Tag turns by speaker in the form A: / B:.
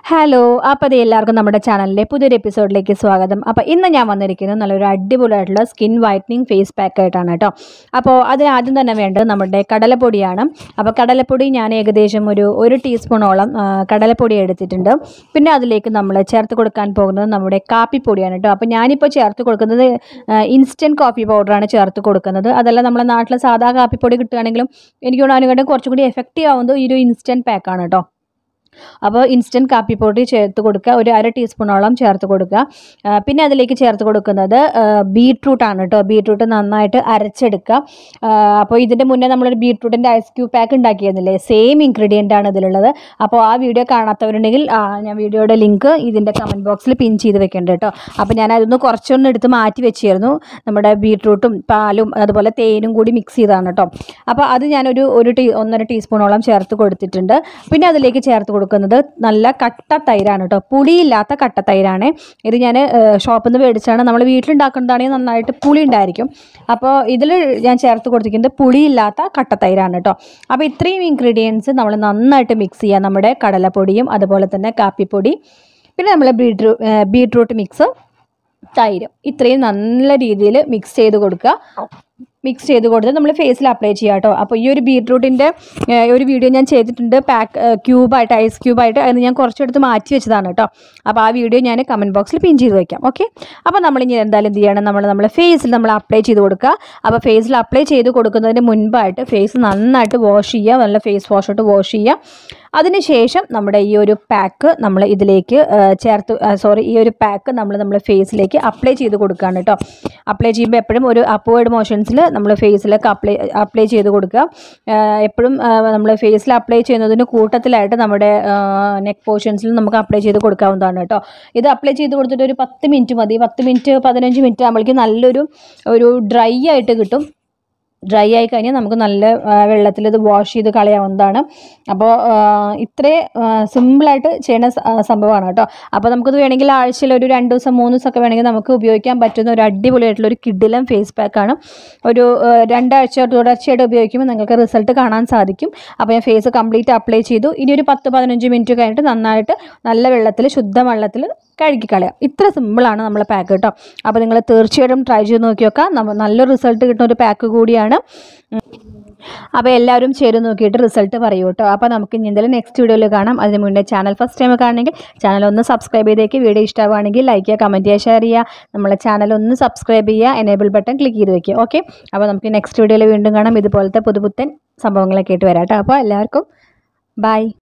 A: Hello അപ്പോൾ അത് എല്ലാവർക്കും നമ്മുടെ ചാനലിലെ പുതിയൊരു എപ്പിസോഡിലേക്ക് സ്വാഗതം അപ്പോൾ ഇന്ന് ഞാൻ വന്നിരിക്കുന്നത് നല്ലൊരു അടിപൊളിയായിട്ടുള്ള സ്കിൻ വൈറ്റനിങ് ഫേസ് പാക്ക് ആയിട്ടാണ് കേട്ടോ അപ്പോൾ അതിന് ആദ്യം തന്നെ വേണ്ടത് നമ്മുടെ കടലപ്പൊടിയാണ് അപ്പോൾ കടലപ്പൊടി ഞാൻ ഏകദേശം ഒരു ഒരു ടീസ്പൂണോളം ആ, കടലപ്പൊടി എടുത്തിട്ടുണ്ട് പിന്നെ അതിലേക്ക് നമ്മൾ ചേർത്ത് കൊടുക്കാൻ പോകുന്നത് നമ്മുടെ കാപ്പിപ്പൊടിയാണ് കേട്ടോ അപ്പോൾ ഞാനിപ്പോൾ ചേർത്ത് കൊടുക്കുന്നത് ഇൻസ്റ്റൻറ്റ് കോഫി പൗഡറാണ് ചേർത്ത് കൊടുക്കുന്നത് അതല്ല നമ്മുടെ നാട്ടിലെ സാധാ കാപ്പിപ്പൊടി കിട്ടുകയാണെങ്കിലും എനിക്ക് തോന്നുന്നു അതിനെക്കാട്ടും കുറച്ചുകൂടി എഫക്റ്റീവ് ആവുന്നത് ഈ ഒരു ഇൻസ്റ്റൻറ്റ് പാക്കാണ് കേട്ടോ അപ്പോൾ ഇൻസ്റ്റൻറ്റ് കാപ്പി പൊടി ചേർത്ത് കൊടുക്കുക ഒരു അര ടീസ്പൂണോളം ചേർത്ത് കൊടുക്കുക ആ, പിന്നെ അതിലേക്ക് ചേർത്ത് കൊടുക്കുന്നത് ബീട്രൂട്ട് ആണ് കേട്ടോ ബീട്രൂട്ട് നന്നായിട്ട് അരച്ചെടുക്കുക ആ, അപ്പോൾ ഇതിൻ്റെ മുന്നേ നമ്മളൊരു ബീട്രൂട്ടിൻ്റെ ഐസ് ക്യൂബ് പാക്ക് ഉണ്ടാക്കിയിരുന്നില്ലേ സെയിം ഇൻഗ്രീഡിയൻ്റ് ആണ് ഇതിലുള്ളത് അപ്പോൾ ആ വീഡിയോ കാണാത്തവരുണ്ടെങ്കിൽ ആ, ഞാൻ വീഡിയോയുടെ ലിങ്ക് ഇതിൻ്റെ കമൻറ്റ് ബോക്സിൽ പിൻ ചെയ്ത് വെക്കേണ്ട കേട്ടോ അപ്പോൾ ഞാൻ അതൊന്ന് കുറച്ചൊന്ന് എടുത്ത് മാറ്റി വെച്ചിരുന്നു നമ്മുടെ ബീട്രൂട്ടും പാലും അതുപോലെ തേനും കൂടി മിക്സ് ചെയ്തതാണ് കേട്ടോ അപ്പോൾ അത് ഞാനൊരു ഒരു ടീ ഒന്നര ടീസ്പൂണോളം ചേർത്ത് കൊടുത്തിട്ടുണ്ട് പിന്നെ അതിലേക്ക് ചേർത്ത് കൊടുക്കുന്നത് നല്ല കട്ട തൈരാണ് കേട്ടോ പുളിയില്ലാത്ത കട്ട തൈരാണ് ഇത് ഞാൻ ഷോപ്പിൽ നിന്ന് മേടിച്ചാണ് നമ്മൾ വീട്ടിലുണ്ടാക്കുന്നതാണെങ്കിൽ നന്നായിട്ട് പുളി ഉണ്ടായിരിക്കും അപ്പോൾ ഇതിൽ ഞാൻ ചേർത്ത് കൊടുത്തിരിക്കുന്നത് പുളിയില്ലാത്ത കട്ട തൈരാണ് കേട്ടോ അപ്പോൾ ഇത്രയും ഇൻഗ്രീഡിയൻസ് നമ്മൾ നന്നായിട്ട് മിക്സ് ചെയ്യുക നമ്മുടെ കടലപ്പൊടിയും അതുപോലെ തന്നെ കാപ്പിപ്പൊടി പിന്നെ നമ്മൾ ബീട്രൂ ബീട്രൂട്ട് മിക്സ് തൈര് ഇത്രയും നല്ല രീതിയിൽ മിക്സ് ചെയ്ത് കൊടുക്കുക മിക്സ് ചെയ്ത് കൊടുത്ത് നമ്മൾ ഫേസിൽ അപ്ലൈ ചെയ്യുക കേട്ടോ അപ്പോൾ ഈ ഒരു ബീട്രൂട്ടിൻ്റെ ഒരു വീഡിയോ ഞാൻ ചെയ്തിട്ടുണ്ട് പാക്ക് ക്യൂബായിട്ട് ഐസ് ക്യൂബായിട്ട് അത് ഞാൻ കുറച്ചെടുത്ത് മാറ്റി വെച്ചതാണ് കേട്ടോ അപ്പോൾ ആ വീഡിയോ ഞാൻ കമൻറ്റ് ബോക്സിൽ പിൻ ചെയ്ത് വയ്ക്കാം ഓക്കെ അപ്പോൾ നമ്മൾ ഇനി എന്തായാലും എന്ത് ചെയ്യണം നമ്മൾ നമ്മുടെ ഫേസിൽ നമ്മൾ അപ്ലൈ ചെയ്ത് കൊടുക്കുക അപ്പോൾ ഫേസിൽ അപ്ലൈ ചെയ്ത് കൊടുക്കുന്നതിന് മുൻപായിട്ട് ഫേസ് നന്നായിട്ട് വാഷ് ചെയ്യുക നല്ല ഫേസ് വാഷ് ഇട്ട് വാഷ് ചെയ്യുക അതിനുശേഷം നമ്മുടെ ഈ ഒരു പാക്ക് നമ്മൾ ഇതിലേക്ക് ആ, ചേർത്ത് സോറി ഈ ഒരു പാക്ക് നമ്മൾ നമ്മുടെ ഫേസിലേക്ക് അപ്ലൈ ചെയ്ത് കൊടുക്കുകയാണ് കേട്ടോ അപ്ലൈ ചെയ്യുമ്പോൾ എപ്പോഴും ഒരു അപ്വേർഡ് മോഷൻസിൽ നമ്മൾ ഫേസിലേക്ക് അപ്ലൈ അപ്ലൈ ചെയ്ത് കൊടുക്കുക ആ, എപ്പോഴും നമ്മൾ ഫേസിൽ അപ്ലൈ ചെയ്യുന്നതിന് കൂട്ടത്തിലായിട്ട് നമ്മുടെ നെക്ക് പോർഷൻസിൽ നമുക്ക് അപ്ലൈ ചെയ്ത് കൊടുക്കാവുന്നതാണ് കേട്ടോ ഇത് അപ്ലൈ ചെയ്ത് കൊടുത്തിട്ട് ഒരു പത്ത് മിനിറ്റ് മതി പത്ത് മിനിറ്റ് പതിനഞ്ച് മിനിറ്റ് ആകുമ്പോഴേക്കും നല്ലൊരു ഒരു ഡ്രൈ ആയിട്ട് കിട്ടും ഡ്രൈ ആയി കഴിഞ്ഞാൽ നമുക്ക് നല്ല വെള്ളത്തിൽ ഇത് വാഷ് ചെയ്ത് കളയാവുന്നതാണ് അപ്പോൾ ഇത്രേ സിമ്പിളായിട്ട് ചെയ്യുന്ന സ- ആ, സംഭവമാണ് കേട്ടോ അപ്പോൾ നമുക്കിത് വേണമെങ്കിൽ ആഴ്ചയിൽ ഒരു രണ്ട് ദിവസം മൂന്ന് ദിവസമൊക്കെ വേണമെങ്കിൽ നമുക്ക് ഉപയോഗിക്കാൻ പറ്റുന്ന ഒരു അടിപൊളിയായിട്ടുള്ള ഒരു കിഡിലം ഫേസ് പാക്കാണ് ഒരു ആ, രണ്ടാഴ്ച തുടർച്ചയായിട്ട് ഉപയോഗിക്കുമ്പോൾ നിങ്ങൾക്ക് റിസൾട്ട് കാണാൻ സാധിക്കും അപ്പോൾ ഞാൻ ഫേസ് കംപ്ലീറ്റ് അപ്ലൈ ചെയ്തു ഇനി ഒരു പത്ത് പതിനഞ്ച് മിനിറ്റ് കഴിഞ്ഞിട്ട് നന്നായിട്ട് നല്ല വെള്ളത്തിൽ ശുദ്ധ വെള്ളത്തിൽ കഴുകി കളയാം ഇത്ര സിമ്പിളാണ് നമ്മളെ പാക്ക് കേട്ടോ അപ്പോൾ നിങ്ങൾ തീർച്ചയായിട്ടും ട്രൈ ചെയ്ത് നോക്കി നോക്കാം നമ്മ നല്ല റിസൾട്ട് കിട്ടുന്ന ഒരു പാക്ക് കൂടിയാണ് ഉം. അപ്പോൾ എല്ലാവരും ചെയ്ത് നോക്കിയിട്ട് റിസൾട്ട് പറയൂ കേട്ടോ അപ്പോൾ നമുക്ക് ഇനി എന്തായാലും നെക്സ്റ്റ് വീഡിയോയിൽ കാണാം അതിന് മുന്നേ ചാനൽ ഫസ്റ്റ് ടൈം കാണണമെങ്കിൽ ചാനൽ ഒന്ന് സബ്സ്ക്രൈബ് ചെയ്തേക്ക് വീഡിയോ ഇഷ്ടമാണെങ്കിൽ ലൈക്ക് ചെയ്യുക കമൻറ്റ് ചെയ്യുക ഷെയർ ചെയ്യുക നമ്മളെ ചാനൽ ഒന്ന് സബ്സ്ക്രൈബ് ചെയ്യുക എനേബിൾ ബട്ടൺ ക്ലിക്ക് ചെയ്ത് വെക്കുക ഓക്കെ അപ്പോൾ നമുക്ക് നെക്സ്റ്റ് വീഡിയോയിൽ വീണ്ടും കാണാം ഇതുപോലത്തെ പുതുപുത്തൻ സംഭവങ്ങളൊക്കെ ആയിട്ട് വരാം കേട്ടോ അപ്പോൾ എല്ലാവർക്കും ബൈ